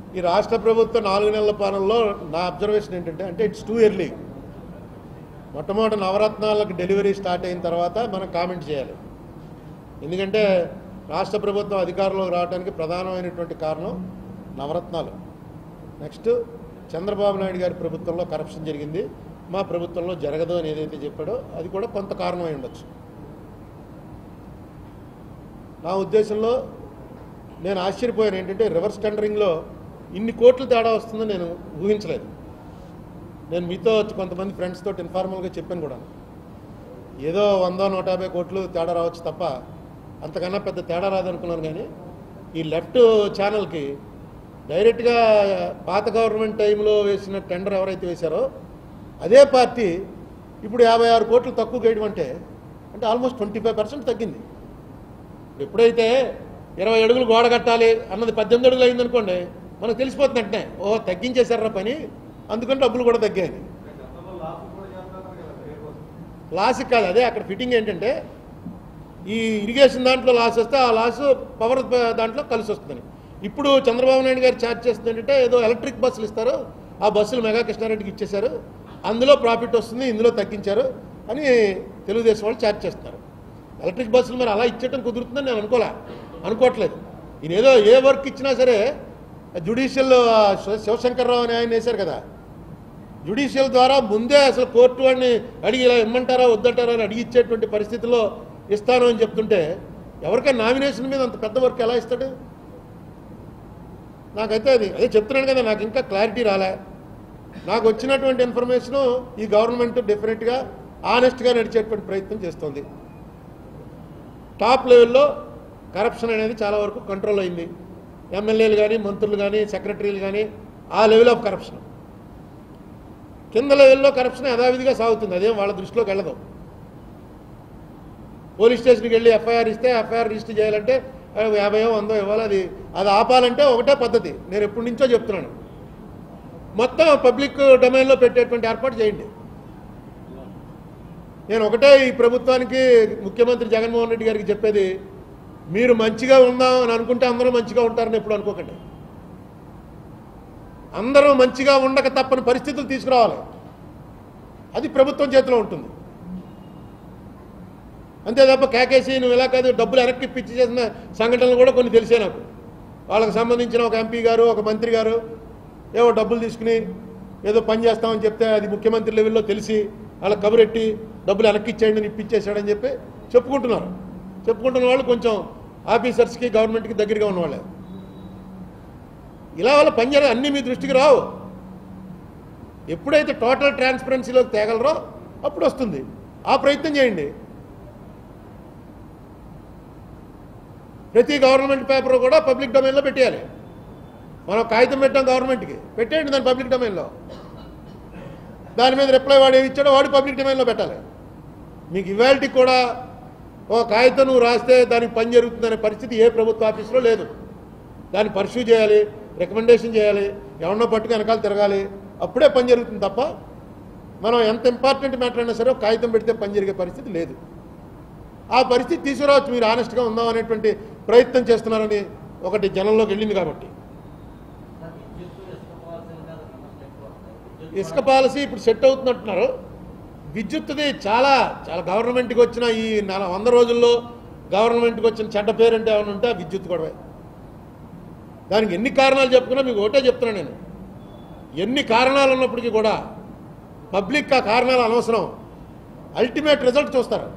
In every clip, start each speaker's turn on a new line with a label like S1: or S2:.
S1: ఈ రాష్ట్ర ప్రభుత్వ నాలుగు నెలల పాలనలో నా అబ్జర్వేషన్ ఏంటంటే అంటే ఇట్స్ టూ ఎర్లీ మొట్టమొదటి నవరత్నాలకు డెలివరీ స్టార్ట్ అయిన తర్వాత మనం కామెంట్ చేయాలి ఎందుకంటే రాష్ట్ర ప్రభుత్వం అధికారంలోకి రావడానికి ప్రధానమైనటువంటి కారణం నవరత్నాలు నెక్స్ట్ చంద్రబాబు నాయుడు గారి ప్రభుత్వంలో కరప్షన్ జరిగింది మా ప్రభుత్వంలో జరగదు అని ఏదైతే చెప్పాడో అది కూడా కొంత కారణమై ఉండొచ్చు నా ఉద్దేశంలో నేను ఆశ్చర్యపోయాను ఏంటంటే రివర్స్ టెండరింగ్లో ఇన్ని కోట్లు తేడా వస్తుందని నేను ఊహించలేదు నేను మీతో వచ్చి కొంతమంది ఫ్రెండ్స్ తోటి ఇన్ఫార్మల్గా చెప్పాను కూడా ఏదో వందో నూట యాభై కోట్లు తేడా రావచ్చు తప్ప అంతకన్నా పెద్ద తేడా రాదనుకున్నాను కానీ ఈ లెఫ్ట్ ఛానల్కి డైరెక్ట్గా పాత గవర్నమెంట్ టైంలో వేసిన టెండర్ ఎవరైతే వేశారో అదే పార్టీ ఇప్పుడు యాభై ఆరు కోట్లు తక్కువ వేయడం అంటే అంటే ఆల్మోస్ట్ ట్వంటీ ఫైవ్ పర్సెంట్ తగ్గింది ఇప్పుడు ఎప్పుడైతే ఇరవై అడుగులు గోడ కట్టాలి అన్నది పద్దెనిమిది అడుగులు అయిందనుకోండి మనకు తెలిసిపోతుంది అంటే ఓ తగ్గించేశారా పని అందుకని డబ్బులు కూడా తగ్గాయి లాస్ కాదు అదే అక్కడ ఫిట్టింగ్ ఏంటంటే ఈ ఇరిగేషన్ దాంట్లో లాస్ వస్తే ఆ లాస్ పవర్ దాంట్లో కలిసి వస్తుందని ఇప్పుడు చంద్రబాబు నాయుడు గారు ఛార్జ్ చేస్తుంది ఏంటంటే ఏదో ఎలక్ట్రిక్ బస్సులు ఇస్తారు ఆ బస్సులు మెగా కృష్ణారెడ్డికి ఇచ్చేశారు అందులో ప్రాఫిట్ వస్తుంది ఇందులో తగ్గించారు అని తెలుగుదేశం వాళ్ళు ఛార్జ్ చేస్తున్నారు ఎలక్ట్రిక్ బస్సులు మరి అలా ఇచ్చేయటం కుదురుతుందని నేను అనుకోలే అనుకోవట్లేదు ఈయన ఏదో ఏ వర్క్ ఇచ్చినా సరే జుడిషియల్ శివశంకర్రావు అని ఆయన వేశారు కదా జ్యుడిషియల్ ద్వారా ముందే అసలు కోర్టు వాడిని అడిగి ఇలా ఇమ్మంటారా వద్దంటారా అని అడిగి ఇచ్చేటువంటి పరిస్థితిలో ఇస్తాను అని చెప్తుంటే ఎవరికైనా నామినేషన్ మీద అంత పెద్ద వర్క్ ఎలా ఇస్తాడు నాకైతే అది అదే చెప్తున్నాను కదా నాకు ఇంకా క్లారిటీ రాలే నాకు వచ్చినటువంటి ఇన్ఫర్మేషను ఈ గవర్నమెంట్ డెఫినెట్గా ఆనెస్ట్గా నడిచేటువంటి ప్రయత్నం చేస్తుంది టాప్ లెవెల్లో కరప్షన్ అనేది చాలా వరకు కంట్రోల్ అయింది ఎమ్మెల్యేలు కానీ మంత్రులు కానీ సెక్రటరీలు కానీ ఆ లెవెల్ ఆఫ్ కరప్షన్ కింద లెవెల్లో కరప్షన్ యథావిధిగా సాగుతుంది అదేం వాళ్ళ దృష్టిలోకి వెళ్ళదు పోలీస్ స్టేషన్కి వెళ్ళి ఎఫ్ఐఆర్ ఇస్తే ఎఫ్ఐఆర్ రిజిస్టర్ చేయాలంటే ఆ, యాభైయో వందో ఇవ్వాలి అది అది ఆపాలంటే ఒకటే పద్ధతి నేను ఎప్పటి నుంచో చెప్తున్నాను మొత్తం పబ్లిక్ డొమైన్లో పెట్టేటువంటి ఏర్పాటు చేయండి నేను ఒకటే ఈ ప్రభుత్వానికి ముఖ్యమంత్రి జగన్మోహన్ రెడ్డి గారికి చెప్పేది మీరు మంచిగా ఉందాం అని అనుకుంటే అందరూ మంచిగా ఉంటారని ఎప్పుడు అనుకోకండి అందరూ మంచిగా ఉండక తప్పని పరిస్థితులు తీసుకురావాలి అది ప్రభుత్వం చేతిలో ఉంటుంది అంతే తప్ప కేకేసి నువ్వు ఇలా కాదు డబ్బులు వెనక్కి పిచ్చి చేసిన సంఘటనలు కూడా కొన్ని తెలిసే నాకు వాళ్ళకి సంబంధించిన ఒక ఎంపీ గారు ఒక మంత్రి గారు ఏవో డబ్బులు తీసుకుని ఏదో పని చేస్తామని చెప్తే అది ముఖ్యమంత్రి లెవెల్లో తెలిసి వాళ్ళకి కబురెట్టి డబ్బులు వెనక్కి ఇచ్చేయండి అని ఇప్పించేశాడని చెప్పి చెప్పుకుంటున్నారు చెప్పుకుంటున్న వాళ్ళు కొంచెం ఆఫీసర్స్కి గవర్నమెంట్కి దగ్గరగా ఉన్నవాళ్ళే ఇలా వాళ్ళ పని చేయాలి అన్నీ మీ దృష్టికి రావు ఎప్పుడైతే టోటల్ ట్రాన్స్పరెన్సీలోకి తేగలరో అప్పుడు వస్తుంది ఆ ప్రయత్నం చేయండి ప్రతి గవర్నమెంట్ పేపర్ కూడా పబ్లిక్ డొమైన్లో పెట్టేయాలి మనం కాగితం పెట్టాం గవర్నమెంట్కి పెట్టేయండి దాన్ని పబ్లిక్ డొమైన్లో దాని మీద రిప్లై వాడు ఏమి ఇచ్చాడో వాడు పబ్లిక్ డొమైన్లో పెట్టాలి మీకు ఇవాళకి కూడా ఒక కాగితం నువ్వు రాస్తే దానికి పని జరుగుతుందనే పరిస్థితి ఏ ప్రభుత్వ ఆఫీసులో లేదు దాన్ని పర్సూ చేయాలి రికమెండేషన్ చేయాలి ఎవరినో పట్టుకు వెనకాల తిరగాలి అప్పుడే పని జరుగుతుంది తప్ప మనం ఎంత ఇంపార్టెంట్ మ్యాటర్ అయినా సరే ఒక కాగితం పెడితే పని జరిగే పరిస్థితి లేదు ఆ పరిస్థితి తీసుకురావచ్చు మీరు ఆనెస్ట్గా ఉందాం అనేటువంటి ప్రయత్నం చేస్తున్నారని ఒకటి జనంలోకి వెళ్ళింది కాబట్టి ఇసుక పాలసీ ఇప్పుడు సెట్ అవుతున్నట్టున్నారు విద్యుత్తుది చాలా చాలా గవర్నమెంట్కి వచ్చిన ఈ నెల వంద రోజుల్లో గవర్నమెంట్కి వచ్చిన చెడ్డ పేరు అంటే ఏమైనా ఉంటే ఆ విద్యుత్ గొడవే దానికి ఎన్ని కారణాలు చెప్పుకున్నా మీకు ఒకటే చెప్తున్నాను నేను ఎన్ని కారణాలు ఉన్నప్పటికీ కూడా పబ్లిక్ ఆ కారణాలు అనవసరం అల్టిమేట్ రిజల్ట్ చూస్తారు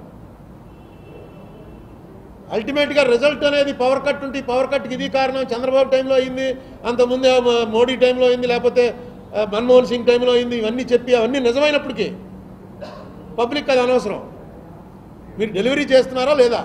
S1: అల్టిమేట్గా రిజల్ట్ అనేది పవర్ కట్ ఉంటే ఈ పవర్ కట్కి ఇది కారణం చంద్రబాబు టైంలో అయింది అంతకుముందు ఆ మోడీ టైంలో అయింది లేకపోతే ఆ, మన్మోహన్ సింగ్ టైంలో అయింది ఇవన్నీ చెప్పి అవన్నీ నిజమైనప్పటికీ పబ్లిక్ అది అనవసరం మీరు డెలివరీ చేస్తున్నారా లేదా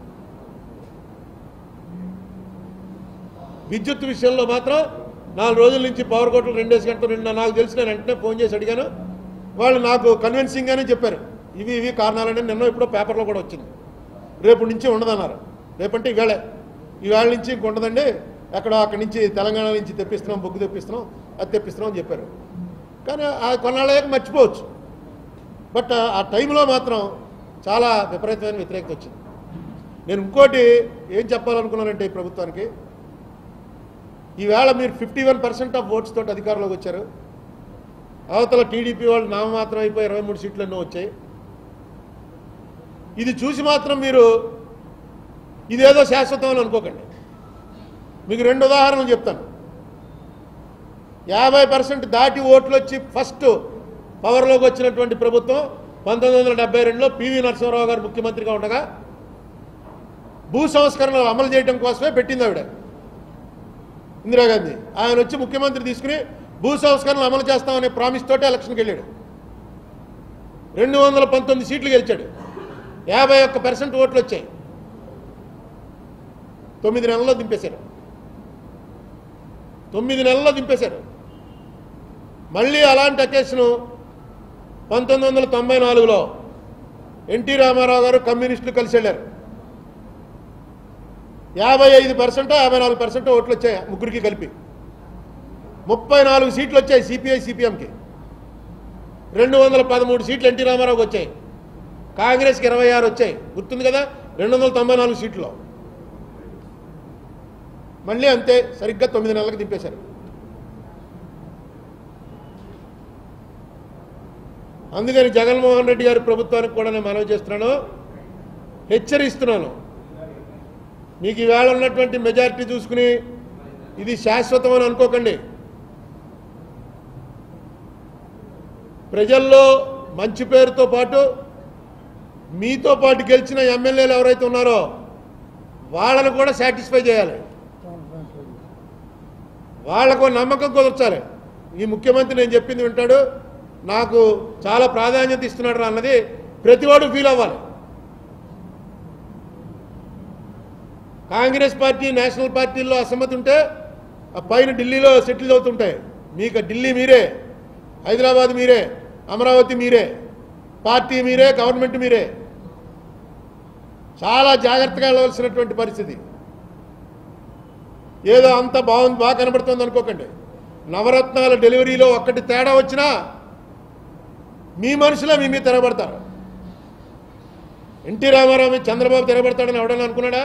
S1: విద్యుత్ విషయంలో మాత్రం నాలుగు రోజుల నుంచి పవర్ కోట్లు రెండేసి గంటలు నిన్న నాకు తెలిసి నేను వెంటనే ఫోన్ చేసి అడిగాను వాళ్ళు నాకు కన్విన్సింగ్గానే చెప్పారు ఇవి ఇవి కారణాలని నిన్న ఇప్పుడు పేపర్లో కూడా వచ్చింది రేపు నుంచి ఉండదన్నారు రేపంటే ఈవేళే ఈవేళ నుంచి ఇంక ఉండదండి ఎక్కడ అక్కడి నుంచి తెలంగాణ నుంచి తెప్పిస్తున్నాం బొగ్గు తెప్పిస్తున్నాం అది తెప్పిస్తున్నాం అని చెప్పారు కానీ ఆ కొన్నాళ్ళకి మర్చిపోవచ్చు బట్ ఆ టైంలో మాత్రం చాలా విపరీతమైన వ్యతిరేకత వచ్చింది నేను ఇంకోటి ఏం చెప్పాలనుకున్నానంటే ఈ ప్రభుత్వానికి ఈవేళ మీరు fifty one percent of votes తోటి అధికారంలోకి వచ్చారు అవతల టీడీపీ వాళ్ళు నామమాత్రం అయిపోయి ఇరవై మూడు సీట్లు ఎన్నో వచ్చాయి ఇది చూసి మాత్రం మీరు ఇదేదో శాశ్వతం అని అనుకోకండి మీకు రెండు ఉదాహరణలు చెప్తాను యాభై పర్సెంట్ దాటి ఓట్లు వచ్చి ఫస్ట్ పవర్లోకి వచ్చినటువంటి ప్రభుత్వం పంతొమ్మిది వందల డెబ్బై రెండులో పివి నరసింహరావు గారు ముఖ్యమంత్రిగా ఉండగా భూ సంస్కరణలు అమలు చేయడం కోసమే పెట్టింది ఆవిడ ఇందిరాగాంధీ ఆయన వచ్చి ముఖ్యమంత్రి తీసుకుని భూ సంస్కరణలు అమలు చేస్తామనే ప్రామిస్ తోటి ఎలక్షన్కి వెళ్ళాడు రెండు వందల పంతొమ్మిది సీట్లు గెలిచాడు యాభై ఒక్క పర్సెంట్ ఓట్లు వచ్చాయి తొమ్మిది నెలల్లో దింపేశారు తొమ్మిది నెలల్లో దింపేశారు మళ్ళీ అలాంటి అకేషను పంతొమ్మిది వందల తొంభై నాలుగులో ఎన్టీ రామారావు గారు కమ్యూనిస్టులు కలిసి వెళ్ళారు యాభై ఐదు పర్సెంట్ యాభై నాలుగు పర్సెంట్ ఓట్లు వచ్చాయి ముగ్గురికి కలిపి ముప్పై నాలుగు సీట్లు వచ్చాయి సిపిఐ సిపిఎంకి రెండు వందల పదమూడు సీట్లు ఎన్టీ రామారావుకి వచ్చాయి కాంగ్రెస్కి ఇరవై ఆరు వచ్చాయి గుర్తుంది కదా రెండు వందల తొంభై నాలుగు సీట్లో మళ్ళీ అంతే సరిగ్గా తొమ్మిది నెలలకు దింపేశారు అందుకని జగన్మోహన్ రెడ్డి గారి ప్రభుత్వానికి కూడా నేను మనవి చేస్తున్నాను హెచ్చరిస్తున్నాను మీకు ఈవేళ ఉన్నటువంటి మెజారిటీ చూసుకుని ఇది శాశ్వతం అని అనుకోకండి ప్రజల్లో మంచి పేరుతో పాటు మీతో పాటు గెలిచిన ఎమ్మెల్యేలు ఎవరైతే ఉన్నారో వాళ్ళను కూడా సాటిస్ఫై చేయాలి వాళ్ళకు నమ్మకం కుదర్చాలి ఈ ముఖ్యమంత్రి నేను చెప్పింది వింటాడు నాకు చాలా ప్రాధాన్యత ఇస్తున్నాడు రా అన్నది ప్రతివాడు ఫీల్ అవ్వాలి కాంగ్రెస్ పార్టీ నేషనల్ పార్టీల్లో అసమ్మతి ఉంటే ఆ పైన ఢిల్లీలో సెటిల్ అవుతుంటాయి మీకు ఢిల్లీ మీరే హైదరాబాద్ మీరే అమరావతి మీరే పార్టీ మీరే గవర్నమెంట్ మీరే చాలా జాగ్రత్తగా వెళ్ళవలసినటువంటి పరిస్థితి ఏదో అంత బాగుంది బాగా కనబడుతుంది అనుకోకండి నవరత్నాల డెలివరీలో ఒక్కటి తేడా వచ్చినా మీ మనుషులే మీ మీద తిరగబడతారు ఎన్టీ రామారావు మీద చంద్రబాబు తిరగబడతాడని ఎవడన్నా అనుకున్నాడా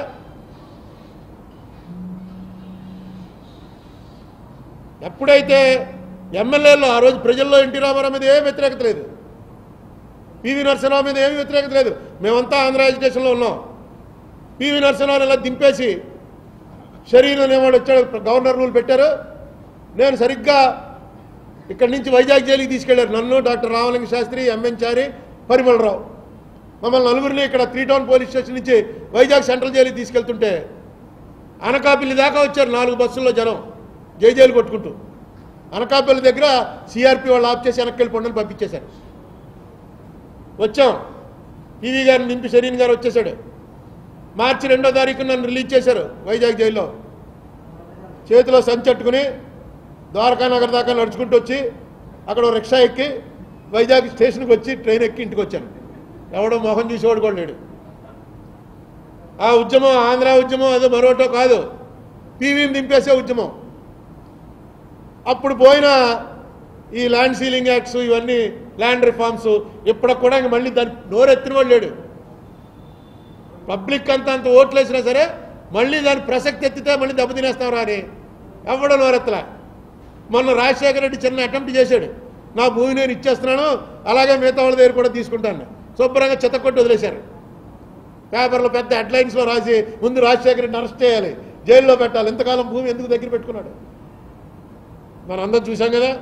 S1: ఎప్పుడైతే ఎమ్మెల్యేలో ఆ రోజు ప్రజల్లో ఎన్టీ రామారావు మీద ఏం వ్యతిరేకత లేదు పివి నరసింహరావు మీద ఏమీ వ్యతిరేకత లేదు మేమంతా ఆంధ్ర ఎడ్యుకేషన్లో ఉన్నాం పివి నరసింహరావు ఇలా దింపేసి శరీరం అనేవాడు వచ్చాడు గవర్నర్ రూల్ పెట్టారు నేను సరిగ్గా ఇక్కడి నుంచి వైజాగ్ జైలుకి తీసుకెళ్లారు నన్ను డాక్టర్ రామలింగ శాస్త్రి ఎంఎన్ చారి పరిమళరావు మమ్మల్ని నలుగురిని ఇక్కడ త్రీ టౌన్ పోలీస్ స్టేషన్ నుంచి వైజాగ్ సెంట్రల్ జైలుకి తీసుకెళ్తుంటే అనకాపల్లి దాకా వచ్చారు నాలుగు బస్సుల్లో జనం జై జైలు కొట్టుకుంటూ అనకాపల్లి దగ్గర సిఆర్పి వాళ్ళు ఆఫ్ చేసి వెనక్కి వెళ్ళి పండుగ పంపించేశారు వచ్చాం పివి గారిని నింపి శరీన్ గారు వచ్చేసాడు మార్చి రెండో తారీఖు నన్ను రిలీజ్ చేశారు వైజాగ్ జైల్లో చేతిలో సంచట్టుకుని ద్వారకా నగర్ దాకా నడుచుకుంటూ వచ్చి అక్కడ ఓ రిక్షా ఎక్కి వైజాగ్ స్టేషన్కి వచ్చి ట్రైన్ ఎక్కి ఇంటికి వచ్చాను ఎవడో మొహం చూసేవాడు కూడా లేడు ఆ ఉద్యమం ఆంధ్ర ఉద్యమం అదో మరోటో కాదు పీవీని దింపేసే ఉద్యమం అప్పుడు పోయిన ఈ ల్యాండ్ సీలింగ్ యాక్ట్స్ ఇవన్నీ ల్యాండ్ రిఫార్మ్స్ ఇప్పటికి కూడా ఇంక మళ్ళీ దాన్ని నోరెత్తిన వాడు లేడు పబ్లిక్ అంతా అంత ఓట్లు వేసినా సరే మళ్ళీ దాని ప్రసక్తి ఎత్తితే మళ్ళీ దెబ్బతినేస్తాం రా అని ఎవడో నోరెత్తలా మొన్న రాజశేఖర రెడ్డి చిన్న అటెంప్ట్ చేశాడు నా భూమి నేను ఇచ్చేస్తున్నాను అలాగే మిగతా వాళ్ళ దగ్గర కూడా తీసుకుంటాను శుభ్రంగా చెత్తకొట్టి వదిలేశారు పేపర్లో పెద్ద హెడ్లైన్స్లో రాసి ముందు రాజశేఖర రెడ్డిని అరెస్ట్ చేయాలి జైల్లో పెట్టాలి ఇంతకాలం భూమి ఎందుకు దగ్గర పెట్టుకున్నాడు మనం అందరం చూసాం కదా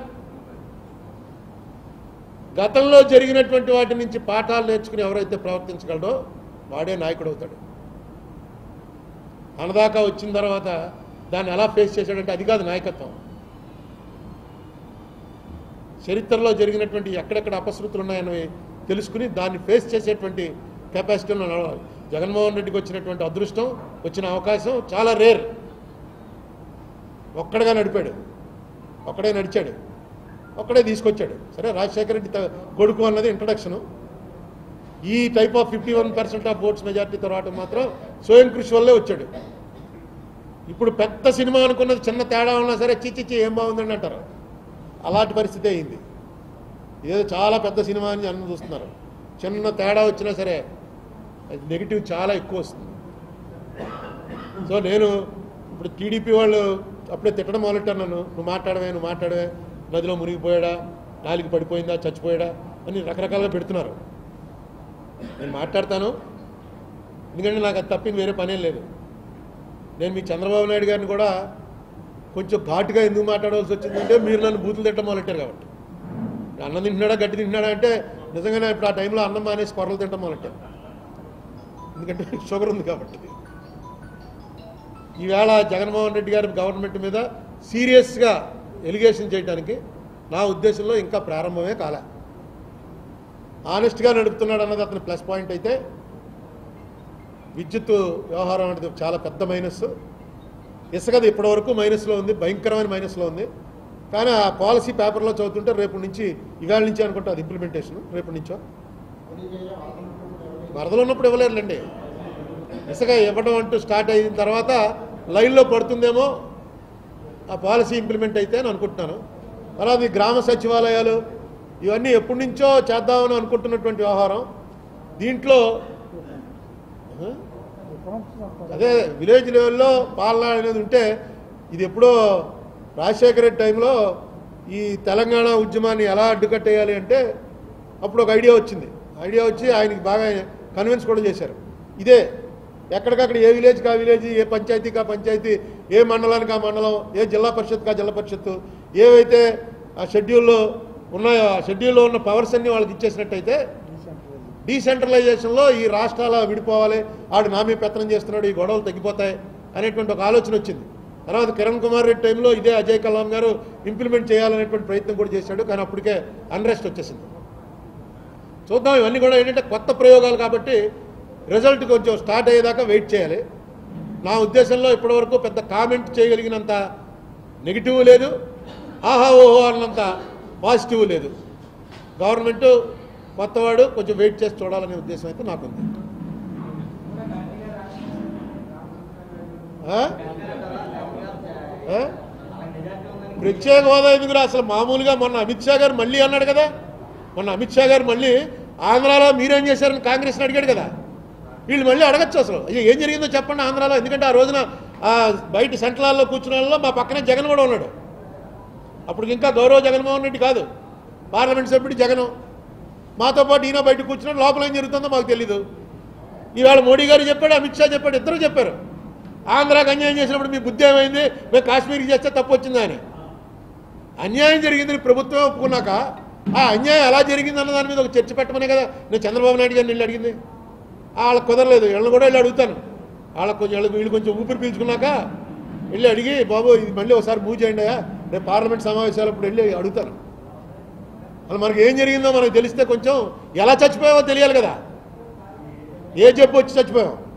S1: గతంలో జరిగినటువంటి వాటి నుంచి పాఠాలు నేర్చుకుని ఎవరైతే ప్రవర్తించగలడో వాడే నాయకుడు అవుతాడు అనదాకా వచ్చిన తర్వాత దాన్ని ఎలా ఫేస్ చేశాడంటే అది కాదు నాయకత్వం చరిత్రలో జరిగినటువంటి ఎక్కడెక్కడ అపశృతులు ఉన్నాయని తెలుసుకుని దాన్ని ఫేస్ చేసేటువంటి కెపాసిటీలో నడవాలి జగన్మోహన్ రెడ్డికి వచ్చినటువంటి అదృష్టం వచ్చిన అవకాశం చాలా రేర్ ఒక్కడగా నడిపాడు ఒక్కడే నడిచాడు ఒక్కడే తీసుకొచ్చాడు సరే రాజశేఖర రెడ్డి త- కొడుకు అన్నది ఇంట్రడక్షను ఈ type of fifty one percent of votes మెజార్టీతో రావడం మాత్రం స్వయం కృషి వల్లే వచ్చాడు ఇప్పుడు పెద్ద సినిమా అనుకున్నది చిన్న తేడా ఉన్నా సరే చిచ్చిచ్చి ఏం బాగుందండి అంటారు అలాంటి పరిస్థితి అయింది ఏదో చాలా పెద్ద సినిమా అని జనం చూస్తున్నారు చిన్న తేడా వచ్చినా సరే అది నెగిటివ్ చాలా ఎక్కువ వస్తుంది సో నేను ఇప్పుడు టీడీపీ వాళ్ళు అప్పుడే తిట్టడం మొదలెట్టాను నన్ను నువ్వు మాట్లాడవే నువ్వు మాట్లాడవే నదిలో మునిగిపోయాడా నాలుగు పడిపోయిందా చచ్చిపోయాడా అని రకరకాలుగా పెడుతున్నారు నేను మాట్లాడతాను ఎందుకంటే నాకు అది తప్పింది వేరే పనేం లేదు నేను మీ చంద్రబాబు నాయుడు గారిని కూడా కొంచెం ఘాటుగా ఎందుకు మాట్లాడవలసి వచ్చిందంటే మీరు నన్ను బూతులు తిట్టడం మొదలెట్టారు కాబట్టి అన్నం తింటున్నాడా గట్టి తింటున్నాడా అంటే నిజంగానే ఇప్పుడు ఆ టైంలో అన్నం మానేసి కొరలు తింటాం మొదలెట్టారు ఎందుకంటే షుగర్ ఉంది కాబట్టి ఈవేళ జగన్మోహన్ రెడ్డి గారి గవర్నమెంట్ మీద సీరియస్గా ఎలిగేషన్ చేయడానికి నా ఉద్దేశంలో ఇంకా ప్రారంభమే కాలే ఆనెస్ట్గా నడుపుతున్నాడు అన్నది అతని ప్లస్ పాయింట్ అయితే విద్యుత్ వ్యవహారం అనేది చాలా పెద్ద మైనస్ ఇసుకది ఇప్పటివరకు మైనస్లో ఉంది భయంకరమైన మైనస్లో ఉంది కానీ ఆ పాలసీ పేపర్లో చదువుతుంటే రేపు నుంచి ఇవాళ నుంచి అనుకుంటా అది ఇంప్లిమెంటేషన్ రేపు నుంచో వరదలు ఉన్నప్పుడు ఇవ్వలేరులేండి ఇసుక ఇవ్వడం అంటూ స్టార్ట్ అయిన తర్వాత లైన్లో పడుతుందేమో ఆ పాలసీ ఇంప్లిమెంట్ అయితే అని అనుకుంటున్నాను తర్వాత ఈ గ్రామ సచివాలయాలు ఇవన్నీ ఎప్పటి నుంచో చేద్దామని అనుకుంటున్నటువంటి వ్యవహారం దీంట్లో ఆ? అదే విలేజ్ లెవెల్లో పాలన అనేది ఉంటే ఇది ఎప్పుడో రాజశేఖర రెడ్డి టైంలో ఈ తెలంగాణ ఉద్యమాన్ని ఎలా అడ్డుకట్టేయాలి అంటే అప్పుడు ఒక ఐడియా వచ్చింది ఐడియా వచ్చి ఆయనకి బాగా కన్విన్స్ కూడా చేశారు ఇదే ఎక్కడికక్కడ ఏ విలేజ్కి ఆ విలేజ్ ఏ పంచాయతీకి ఆ పంచాయతీ ఏ మండలానికి ఆ మండలం ఏ జిల్లా పరిషత్కి ఆ జిల్లా పరిషత్తు ఏవైతే ఆ షెడ్యూల్లో ఉన్నాయో ఆ షెడ్యూల్లో ఉన్న పవర్స్ అన్ని వాళ్ళకి ఇచ్చేసినట్టయితే డీసెంట్రలైజేషన్లో ఈ రాష్ట్రాల విడిపోవాలి ఆడు నామీ పెత్తనం చేస్తున్నాడు ఈ గొడవలు తగ్గిపోతాయి అనేటువంటి ఒక ఆలోచన వచ్చింది తర్వాత కిరణ్ కుమార్ రెడ్డి టైంలో ఇదే అజయ్ కలాం గారు ఇంప్లిమెంట్ చేయాలనేటువంటి ప్రయత్నం కూడా చేశాడు కానీ అప్పటికే అన్రెస్ట్ వచ్చేసింది చూద్దాం ఇవన్నీ కూడా ఏంటంటే కొత్త ప్రయోగాలు కాబట్టి రిజల్ట్ కొంచెం స్టార్ట్ అయ్యేదాకా వెయిట్ చేయాలి నా ఉద్దేశంలో ఇప్పటివరకు పెద్ద కామెంట్ చేయగలిగినంత నెగిటివ్ లేదు ఆహా ఓహో అన్నంత పాజిటివ్ లేదు గవర్నమెంట్ కొత్తవాడు కొంచెం వెయిట్ చేసి చూడాలనే ఉద్దేశం అయితే నాకుంది ఆ? ఆ? ప్రత్యేక హోదా ఎందుకు అసలు మామూలుగా మొన్న అమిత్ షా గారు మళ్ళీ అన్నాడు కదా మొన్న అమిత్ షా గారు మళ్ళీ ఆంధ్రాలో మీరేం చేశారని కాంగ్రెస్ని అడిగాడు కదా వీళ్ళు మళ్ళీ అడగచ్చు అసలు అయ్యో ఏం జరిగిందో చెప్పండి ఆంధ్రాలో ఎందుకంటే ఆ రోజున ఆ బయట సెంట్రల్లో కూర్చున్న వాళ్ళలో మా పక్కనే జగన్ కూడా ఉన్నాడు అప్పుడు ఇంకా గౌరవ జగన్మోహన్ రెడ్డి కాదు పార్లమెంట్ సభ్యుడు జగను మాతో పాటు ఈయన బయట కూర్చున్నాడు లోపల ఏం జరుగుతుందో మాకు తెలీదు ఈవేళ మోడీ గారు చెప్పాడు అమిత్ షా చెప్పాడు ఇద్దరు చెప్పారు ఆంధ్రాకి అన్యాయం చేసినప్పుడు మీ బుద్ధి ఏమైంది మేము కాశ్మీర్కి చేస్తే తప్పు వచ్చిందా అని అన్యాయం జరిగిందని ప్రభుత్వం ఒప్పుకున్నాక ఆ అన్యాయం ఎలా జరిగింది అన్న దాని మీద ఒక చర్చ పెట్టమనే కదా నేను చంద్రబాబు నాయుడు గారిని వెళ్ళి అడిగింది వాళ్ళకి కుదరలేదు వీళ్ళని కూడా వెళ్ళి అడుగుతాను వాళ్ళకి కొంచెం వీళ్ళకి వీళ్ళు కొంచెం ఊపిరి పీల్చుకున్నాక వెళ్ళి అడిగి బాబు ఇది మళ్ళీ ఒకసారి మూవ్ చేయండి అయ్యా రేపు పార్లమెంట్ సమావేశాలప్పుడు వెళ్ళి అడుగుతాను అసలు మనకి ఏం జరిగిందో మనకు తెలిస్తే కొంచెం ఎలా చచ్చిపోయావో తెలియాలి కదా ఏ జబ్బు వచ్చి చచ్చిపోయాం